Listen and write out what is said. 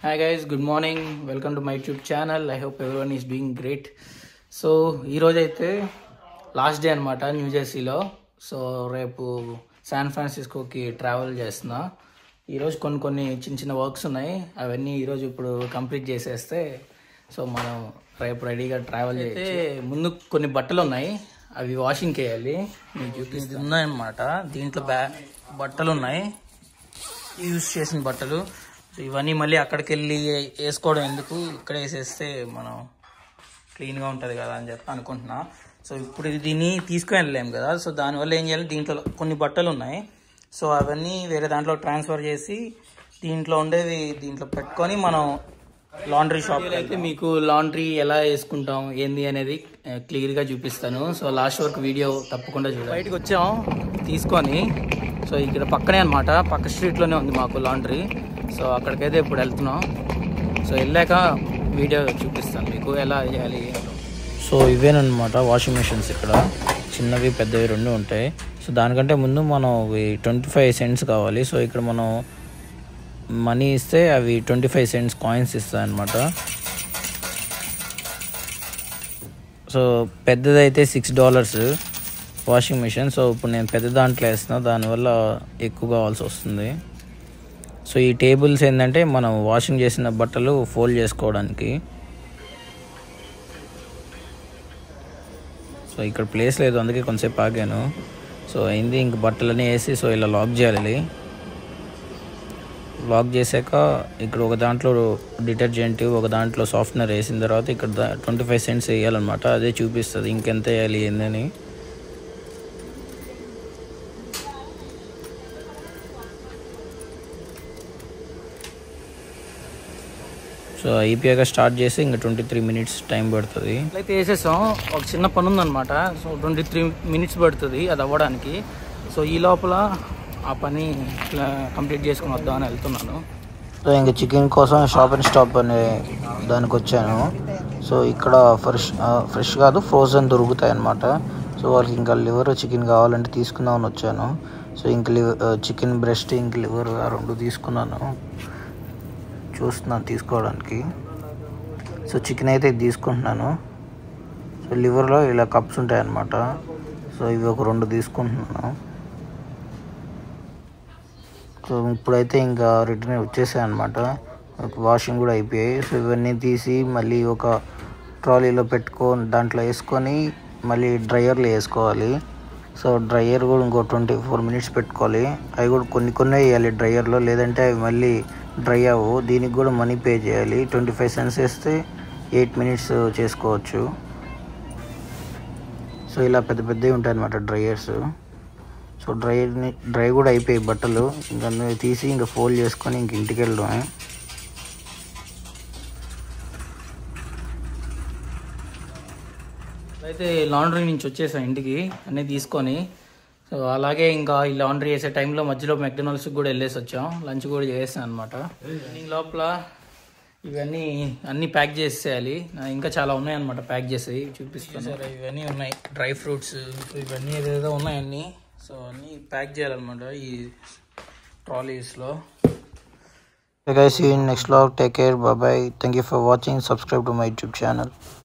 hi guys good morning welcome to my YouTube channel I hope every one is doing great so ఈరోజు అయితే last day అనమాట New జెర్సీలో సో రేపు San ఫ్రాన్సిస్కోకి ట్రావెల్ చేస్తున్నా ఈరోజు కొన్ని కొన్ని చిన్న చిన్న వర్క్స్ ఉన్నాయి అవన్నీ ఈరోజు ఇప్పుడు కంప్లీట్ చేసేస్తే సో మనం రేపు రెడీగా ట్రావెల్ అయితే ముందు కొన్ని బట్టలు ఉన్నాయి అవి వాషింగ్కి వేయాలి మీకు చూపిస్తుంది ఉన్నాయన్నమాట దీంట్లో బ్యా బట్టలు ఉన్నాయి యూజ్ చేసిన బట్టలు సో ఇవన్నీ మళ్ళీ అక్కడికి వెళ్ళి వేసుకోవడం ఎందుకు ఇక్కడ వేసేస్తే మనం క్లీన్గా ఉంటుంది కదా అని చెప్పి అనుకుంటున్నా సో ఇప్పుడు దీన్ని తీసుకుని వెళ్ళలేము కదా సో దానివల్ల ఏం చేయాలి దీంట్లో కొన్ని బట్టలు ఉన్నాయి సో అవన్నీ వేరే దాంట్లో ట్రాన్స్ఫర్ చేసి దీంట్లో ఉండేవి దీంట్లో పెట్టుకొని మనం లాండ్రీ షాప్ అయితే మీకు లాండ్రీ ఎలా వేసుకుంటాం ఏంది అనేది క్లియర్గా చూపిస్తాను సో లాస్ట్ వరకు వీడియో తప్పకుండా చూడండి బయటకు వచ్చాం తీసుకొని సో ఇక్కడ పక్కనే అనమాట పక్క స్ట్రీట్లోనే ఉంది మాకు లాండ్రీ సో అక్కడికైతే ఇప్పుడు వెళ్తున్నాం సో వెళ్ళాక వీడియో చూపిస్తాను మీకు ఎలా చేయాలి సో ఇవేనమాట వాషింగ్ మిషన్స్ ఇక్కడ చిన్నవి పెద్దవి రెండు ఉంటాయి సో దానికంటే ముందు మనం ట్వంటీ ఫైవ్ సెంట్స్ కావాలి సో ఇక్కడ మనం మనీ ఇస్తే అవి ట్వంటీ ఫైవ్ సెంట్స్ కాయిన్స్ ఇస్తాయి అనమాట సో పెద్దదైతే six dollars washing machine so ఇప్పుడు నేను పెద్ద దాంట్లో వేస్తున్నా దానివల్ల ఎక్కువ కావాల్సి వస్తుంది సో ఈ టేబుల్స్ ఏంటంటే మనం వాషింగ్ చేసిన బట్టలు ఫోల్డ్ చేసుకోవడానికి సో ఇక్కడ ప్లేస్ లేదు అందుకే కొంచెంసేపు ఆగాను సో అయింది ఇంక బట్టలన్నీ వేసి సో ఇలా లాక్ చేయాలి లాక్ చేశాక ఇక్కడ ఒక దాంట్లో డిటర్జెంట్ ఒక దాంట్లో సాఫ్ట్నర్ వేసిన తర్వాత ఇక్కడ ట్వంటీ ఫైవ్ సెంట్స్ వేయాలన్నమాట అదే చూపిస్తుంది ఇంకెంత వేయాలి ఏందని సో అయిపోయాక స్టార్ట్ చేసి ఇంకా ట్వంటీ త్రీ మినిట్స్ టైం పడుతుంది అయితే వేసేసాం ఒక చిన్న పని ఉందన్నమాట సో ట్వంటీ త్రీ మినిట్స్ పడుతుంది అది అవ్వడానికి సో ఈ లోపల ఆ పని కంప్లీట్ చేసుకుని వద్దామని వెళ్తున్నాను సో ఇంక చికెన్ కోసం షాప్ అండ్ స్టాప్ అనే దానికి వచ్చాను సో ఇక్కడ ఫ్రెష్ ఫ్రెష్ కాదు ఫ్రోజన్ దొరుకుతాయి అన్నమాట సో వాళ్ళకి ఇంకా లివర్ చికెన్ కావాలంటే తీసుకుందామని వచ్చాను సో ఇంక లివర్ చికెన్ బ్రెస్ట్ ఇంక లివర్ ఆ రెండు తీసుకున్నాను చూస్తున్నాను తీసుకోవడానికి సో చికెన్ అయితే ఇది తీసుకుంటున్నాను సో లివర్లో ఇలా కప్స్ ఉంటాయి అన్నమాట సో ఇవి ఒక రెండు తీసుకుంటున్నాను సో ఇప్పుడైతే ఇంకా రిటర్న్ వచ్చేసాయి అనమాట వాషింగ్ కూడా అయిపోయాయి సో ఇవన్నీ తీసి మళ్ళీ ఒక ట్రాలీలో పెట్టుకో దాంట్లో వేసుకొని మళ్ళీ డ్రయర్లో వేసుకోవాలి సో డ్రయర్ కూడా ఇంకో ట్వంటీ ఫోర్ మినిట్స్ పెట్టుకోవాలి అవి కూడా కొన్ని కొన్ని వేయాలి డ్రయర్లో లేదంటే అవి మళ్ళీ డ్రై అవ్వవు దీనికి కూడా మనీ పే చేయాలి ట్వంటీ ఫైవ్ సెన్స్ వేస్తే ఎయిట్ మినిట్స్ చేసుకోవచ్చు సో ఇలా పెద్ద పెద్దవి ఉంటాయి అనమాట డ్రయర్స్ సో డ్రై డ్రై కూడా అయిపోయాయి బట్టలు ఇంకా తీసి ఇంకా ఫోల్డ్ చేసుకొని ఇంక ఇంటికి వెళ్ళడమే అయితే లాండ్రీ నుంచి వచ్చేసాం ఇంటికి అన్నీ తీసుకొని సో అలాగే ఇంకా ఈ లాండ్రీ చేసే టైంలో మధ్యలో మెక్డొనాల్డ్స్కి కూడా వెళ్ళేసి వచ్చాం లంచ్ కూడా చేసాను అనమాట ఈ లోపల ఇవన్నీ అన్నీ ప్యాక్ చేసేయాలి ఇంకా చాలా ఉన్నాయన్నమాట ప్యాక్ చేసి చూపిస్తాను సరే ఇవన్నీ ఉన్నాయి డ్రై ఫ్రూట్స్ ఇవన్నీ ఏదేదో ఉన్నాయన్నీ సో అన్నీ ప్యాక్ చేయాలన్నమాట ఈ ట్రాలీస్లో guys see you in next vlog take care bye bye thank you for watching subscribe to my youtube channel